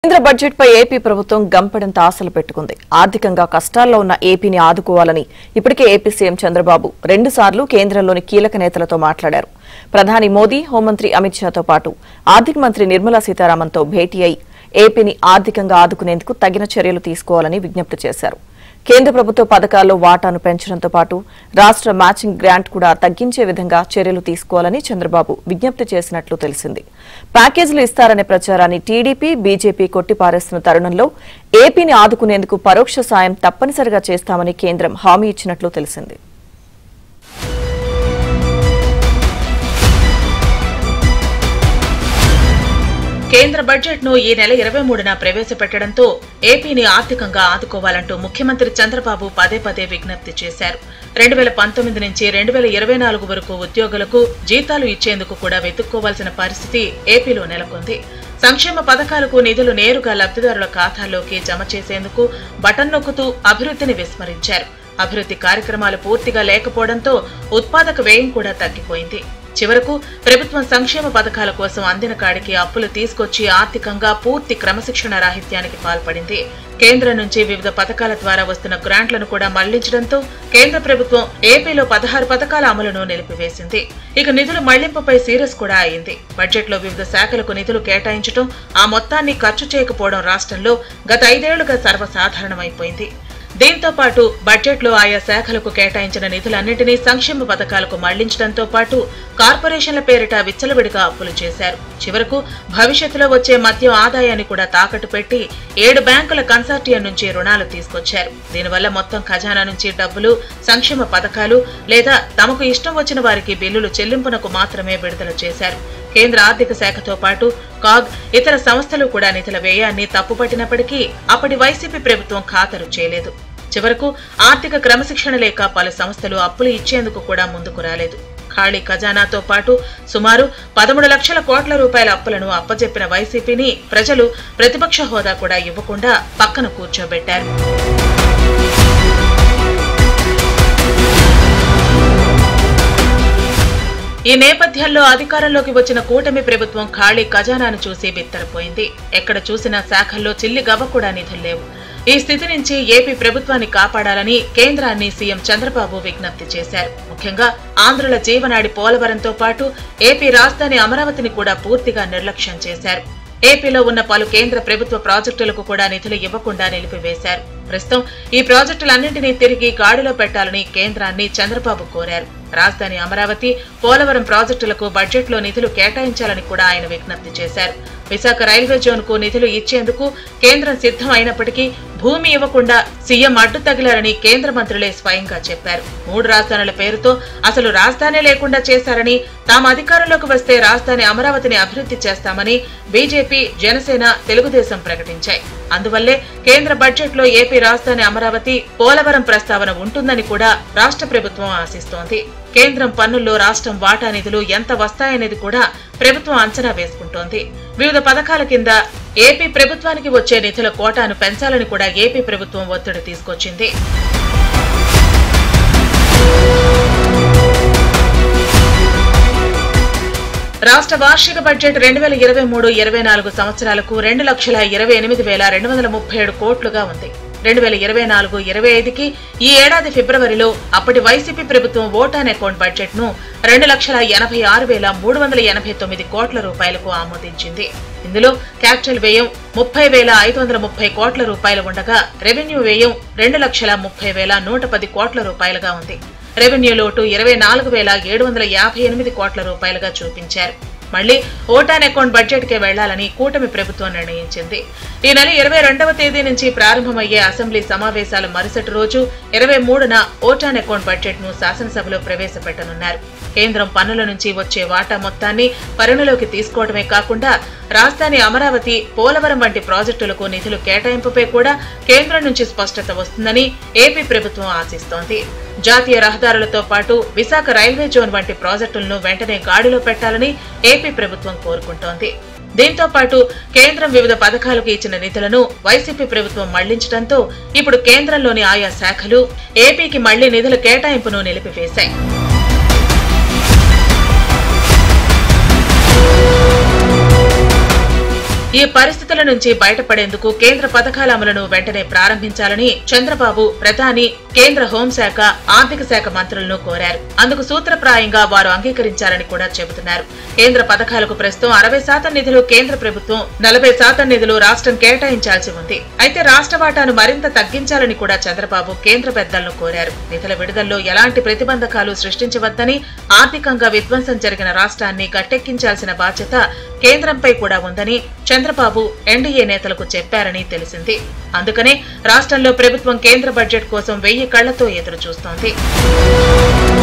కేంద్ర బడ్జెట్ పై ఏపీ ప్రభుత్వం గంపెడంత ఆశలు పెట్టుకుంది ఆర్థికంగా కష్టాల్లో ఉన్న ఏపీని ఆదుకోవాలని ఇప్పటికే ఏపీ సీఎం చంద్రబాబు రెండుసార్లు కేంద్రంలోని కీలక నేతలతో మాట్లాడారు ప్రధాని మోదీ హోంమంత్రి అమిత్ షాతో పాటు ఆర్థిక మంత్రి నిర్మలా సీతారామన్తో భేటీ అయి ఏపీని ఆర్థికంగా ఆదుకునేందుకు తగిన చర్యలు తీసుకోవాలని విజ్ఞప్తి చేశారు కేంద్ర ప్రభుత్వ పథకాల్లో వాటాను పెంచడంతో పాటు రాష్ట్ర మ్యాచింగ్ గ్రాంట్ కూడా తగ్గించే విధంగా చర్యలు తీసుకోవాలని చంద్రబాబు విజ్ఞప్తి చేసినట్లు తెలిసింది ప్యాకేజీలు ఇస్తారనే ప్రచారాన్ని టీడీపీ బీజేపీ కొట్టిపారేస్తున్న తరుణంలో ఏపీని ఆదుకునేందుకు పరోక్ష సాయం తప్పనిసరిగా చేస్తామని కేంద్రం హామీ ఇచ్చినట్లు తెలిసింది కేంద్ర బడ్జెట్ ను ఈ నెల ఇరవై మూడున ప్రవేశపెట్టడంతో ఏపీని ఆర్థికంగా ఆదుకోవాలంటూ ముఖ్యమంత్రి చంద్రబాబు పదే పదే విజ్ఞప్తి చేశారు రెండు వేల పంతొమ్మిది నుంచి రెండు వేల ఇరవై నాలుగు వరకు ఉద్యోగులకు జీతాలు ఇచ్చేందుకు కూడా వెతుక్కోవాల్సిన పరిస్థితి ఏపీలో నెలకొంది సంక్షేమ పథకాలకు నిధులు నేరుగా లబ్ధిదారుల ఖాతాల్లోకి జమ చేసేందుకు బటన్ నొక్కుతూ అభివృద్ధిని విస్మరించారు అభివృద్ధి కార్యక్రమాలు పూర్తిగా లేకపోవడంతో ఉత్పాదక వ్యయం కూడా తగ్గిపోయింది చివరకు ప్రభుత్వం సంక్షేమ పథకాల కోసం అందిన కాడికి అప్పులు తీసుకొచ్చి ఆర్థికంగా పూర్తి క్రమశిక్షణ రాహిత్యానికి పాల్పడింది కేంద్రం నుంచి వివిధ పథకాల ద్వారా వస్తున్న గ్రాంట్లను కూడా మళ్లించడంతో కేంద్ర ప్రభుత్వం ఏపీలో పదహారు పథకాల అమలును నిలిపివేసింది ఇక నిధుల మళ్లింపుపై సీరియస్ కూడా అయింది బడ్జెట్లో వివిధ శాఖలకు నిధులు కేటాయించడం ఆ మొత్తాన్ని ఖర్చు చేయకపోవడం రాష్ట్రంలో గత ఐదేళ్లుగా సర్వసాధారణమైపోయింది దీంతో పాటు బడ్జెట్లో ఆయా శాఖలకు కేటాయించిన నిధులన్నింటినీ సంక్షేమ పథకాలకు మళ్లించడంతో పాటు కార్పొరేషన్ల పేరిట విచ్చలవిడిగా అప్పులు చేశారు చివరకు భవిష్యత్తులో వచ్చే మద్యం ఆదాయాన్ని కూడా తాకట్టు పెట్టి ఏడు బ్యాంకుల కన్సార్టియం నుంచి రుణాలు తీసుకొచ్చారు దీనివల్ల మొత్తం ఖజానా నుంచి డబ్బులు సంక్షేమ పథకాలు లేదా తమకు ఇష్టం వచ్చిన వారికి బిల్లులు చెల్లింపునకు మాత్రమే విడుదల చేశారు కేంద్ర ఆర్థిక శాఖతో పాటు కాగ్ ఇతర సంస్థలు కూడా నిధుల వ్యయాన్ని తప్పుపట్టినప్పటికీ అప్పటి వైసీపీ ప్రభుత్వం ఖాతరు చేయలేదు చివరకు ఆర్థిక క్రమశిక్షణ లేక పలు సంస్థలు అప్పులు ఇచ్చేందుకు కూడా ముందుకు రాలేదు ఖాళీ ఖజానాతో పాటు సుమారు పదమూడు లక్షల కోట్ల రూపాయల అప్పులను అప్పజెప్పిన వైసీపీని ప్రజలు ప్రతిపక్ష హోదా కూడా ఇవ్వకుండా పక్కన కూర్చోబెట్టారు ఈ నేపథ్యంలో అధికారంలోకి వచ్చిన కూటమి ప్రభుత్వం ఖాళీ ఖజానాను చూసి బిత్తరపోయింది ఎక్కడ చూసినా శాఖల్లో చిల్లి గవ్వ కూడా నిధులు లేవు ఈ స్థితి నుంచి ఏపీ ప్రభుత్వాన్ని కాపాడాలని కేంద్రాన్ని సీఎం చంద్రబాబు విజ్ఞప్తి చేశారు ముఖ్యంగా ఆంధ్రుల జీవనాడి పోలవరంతో పాటు ఏపీ రాజధాని అమరావతిని కూడా పూర్తిగా నిర్లక్ష్యం చేశారు ఏపీలో ఉన్న పలు కేంద్ర ప్రభుత్వ ప్రాజెక్టులకు కూడా నిధులు ఇవ్వకుండా నిలిపివేశారు ప్రస్తుతం ఈ ప్రాజెక్టులన్నింటినీ తిరిగి గాడిలో పెట్టాలని కేంద్రాన్ని చంద్రబాబు కోరారు రాజధాని అమరావతి పోలవరం ప్రాజెక్టులకు బడ్జెట్లో నిధులు కేటాయించాలని కూడా ఆయన విజ్ఞప్తి చేశారు విశాఖ రైల్వే జోన్ కు నిధులు ఇచ్చేందుకు కేంద్రం సిద్ధం అయినప్పటికీ భూమి ఇవ్వకుండా సీఎం అడ్డు తగిలారని కేంద్ర మంత్రులే స్వయంగా చెప్పారు మూడు రాజధానుల పేరుతో అసలు రాజధాని లేకుండా చేశారని తాము అధికారంలోకి వస్తే రాజధాని అమరావతిని అభివృద్ధి చేస్తామని బీజేపీ జనసేన తెలుగుదేశం ప్రకటించాయి అందువల్లే కేంద్ర బడ్జెట్లో ఏపీ రాజధాని అమరావతి పోలవరం ప్రస్తావన ఉంటుందని కూడా రాష్ట్ర ప్రభుత్వం ఆశిస్తోంది కేంద్రం పన్నుల్లో రాష్ట్రం వాటా నిధులు ఎంత వస్తాయనేది కూడా ప్రభుత్వం అంచనా వేసుకుంటోంది వివిధ పథకాల కింద ఏపీ ప్రభుత్వానికి వచ్చే నిధుల కోటాను పెంచాలని కూడా ఏపీ ప్రభుత్వం ఒత్తిడి తీసుకొచ్చింది రాష్ట్ర వార్షిక బడ్జెట్ రెండు వేల ఇరవై మూడు ఇరవై నాలుగు సంవత్సరాలకు రెండు లక్షల ఇరవై ఎనిమిది వేల రెండు వందల ముప్పై ఏడు కోట్లుగా ఉంది రెండు వేల ఇరవై నాలుగు ఇరవై ఐదుకి ఈ ఏడాది ఫిబ్రవరిలో అప్పటి వైసీపీ ప్రభుత్వం ఓటాన్ అకౌంట్ బడ్జెట్ ను రెండు లక్షల ఎనభై ఆరు వేల మూడు వందల ఎనభై తొమ్మిది కోట్ల రూపాయలకు ఆమోదించింది ఇందులో క్యాపిటల్ వ్యయం ముప్పై వేల ఐదు వందల ముప్పై కోట్ల రూపాయలు ఉండగా రెవెన్యూ వ్యయం రెండు లక్షల ముప్పై వేల నూట పది కోట్ల రూపాయలుగా ఉంది రెవెన్యూ లోటు ఇరవై నాలుగు వేల ఏడు వందల యాభై ఎనిమిది కోట్ల రూపాయలుగా చూపించారు మళ్లీ ఓటాన్ అకౌంట్ బడ్జెట్ కే వెళ్లాలని కూటమి ప్రభుత్వం నిర్ణయించింది ఈ నెల ఇరవై రెండవ తేదీ నుంచి ప్రారంభమయ్యే అసెంబ్లీ సమావేశాల మరుసటి రోజు ఇరవై మూడున ఓటాన్ అకౌంట్ బడ్జెట్ ను శాసనసభలో ప్రవేశపెట్టనున్నారు కేంద్రం పన్నుల నుంచి వచ్చే వాటా మొత్తాన్ని పరిగణలోకి తీసుకోవడమే కాకుండా రాజధాని అమరావతి పోలవరం వంటి ప్రాజెక్టులకు నిధులు కేటాయింపుపై కూడా కేంద్రం నుంచి స్పష్టత వస్తుందని ఏపీ ప్రభుత్వం ఆశిస్తోంది జాతీయ రహదారులతో పాటు విశాఖ రైల్వే జోన్ వంటి ప్రాజెక్టులను వెంటనే గాడిలో పెట్టాలని ఏపీ ప్రభుత్వం కోరుకుంటోంది దీంతో పాటు కేంద్రం వివిధ పథకాలకు ఇచ్చిన నిధులను వైసీపీ ప్రభుత్వం మళ్లించడంతో ఇప్పుడు కేంద్రంలోని ఆయా శాఖలు ఏపీకి మళ్లీ నిధుల కేటాయింపును నిలిపివేశాయి ఈ పరిస్థితుల నుంచి బయటపడేందుకు కేంద్ర పథకాల అమలును వెంటనే ప్రారంభించాలని చంద్రబాబు ప్రధాని కేంద్ర హోంశాఖ ఆర్థిక శాఖ మంత్రులను కోరారు అందుకు సూత్రప్రాయంగా వారు అంగీకరించారని కూడా చెబుతున్నారు కేంద్ర పథకాలకు ప్రస్తుతం అరవై శాతం నిధులు కేంద్ర ప్రభుత్వం నలభై శాతం నిధులు రాష్ట్రం కేటాయించాల్సి ఉంది అయితే రాష్ట్ర వాటాను మరింత తగ్గించాలని కూడా చంద్రబాబు కేంద్ర పెద్దలను కోరారు నిధుల విడుదలలో ఎలాంటి ప్రతిబంధకాలు సృష్టించవద్దని ఆర్థికంగా విధ్వంసం జరిగిన రాష్ట్రాన్ని గట్టెక్కించాల్సిన బాధ్యత కేంద్రంపై కూడా ఉందని చంద్రబాబు ఎన్డీఏ నేతలకు చెప్పారని తెలిసింది అందుకనే రాష్ట్రంలో ప్రభుత్వం కేంద్ర బడ్జెట్ కోసం వెయ్యి కళ్లతో ఎదురు చూస్తోంది